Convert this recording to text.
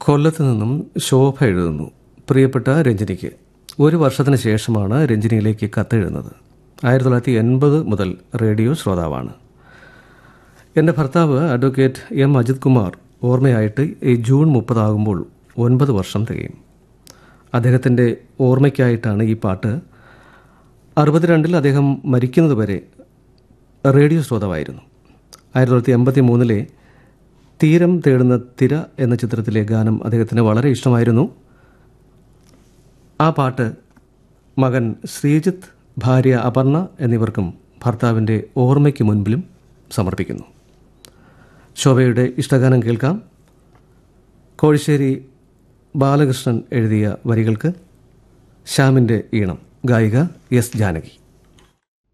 കൊല്ലത്ത് നിന്നും ശോഭ എഴുതുന്നു പ്രിയപ്പെട്ട രഞ്ജിനിക്ക് ഒരു വർഷത്തിന് ശേഷമാണ് രഞ്ജിനിയിലേക്ക് കത്തെഴുതുന്നത് ആയിരത്തി തൊള്ളായിരത്തി എൺപത് മുതൽ റേഡിയോ ശ്രോതാവാണ് എൻ്റെ ഭർത്താവ് അഡ്വക്കേറ്റ് എം അജിത് കുമാർ ഓർമ്മയായിട്ട് ഈ ജൂൺ മുപ്പതാകുമ്പോൾ ഒൻപത് വർഷം തികയും അദ്ദേഹത്തിൻ്റെ ഓർമ്മയ്ക്കായിട്ടാണ് ഈ പാട്ട് അറുപത്തിരണ്ടിൽ അദ്ദേഹം മരിക്കുന്നത് വരെ റേഡിയോ ശ്രോതാവായിരുന്നു ആയിരത്തി തൊള്ളായിരത്തി എൺപത്തി മൂന്നിലെ തീരം തേടുന്ന തിര എന്ന ചിത്രത്തിലെ ഗാനം അദ്ദേഹത്തിന് വളരെ ഇഷ്ടമായിരുന്നു ആ പാട്ട് മകൻ ശ്രീജിത്ത് ഭാര്യ അപർണ എന്നിവർക്കും ഭർത്താവിൻ്റെ ഓർമ്മയ്ക്ക് മുൻപിലും സമർപ്പിക്കുന്നു ശോഭയുടെ ഇഷ്ടഗാനം കേൾക്കാം കോഴിശ്ശേരി ബാലകൃഷ്ണൻ എഴുതിയ വരികൾക്ക് ശ്യാമിൻ്റെ ഈണം ഗായിക എസ് ജാനകി